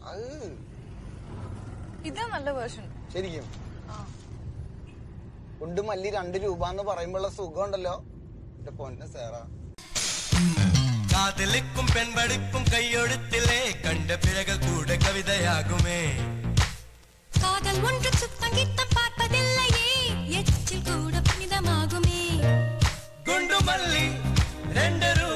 അത് ഇതാ നല്ല വേർഷൻ ശരിക്കും ആ ഉണ്ട് മല്ലി രണ്ട് രൂപ എന്ന് പറയുമ്പോഴുള്ള സുഖം ഉണ്ടല്ലോ എന്റെ പൊന്നെ സേറാ കാതലിക്കും പെൺപടിക്കും കൈയൊഴുത്തിലെ കണ്ട പിഴകൾ കൂടെ കവിതയാകുമേ காதல் ஒன்று சுத்தங்கித்தம் பார்ப்பதில்லையே எச்சில் கூட புனிதமாகுமே ഗുണ്ടുമല്ലി രണ്ട് രൂപ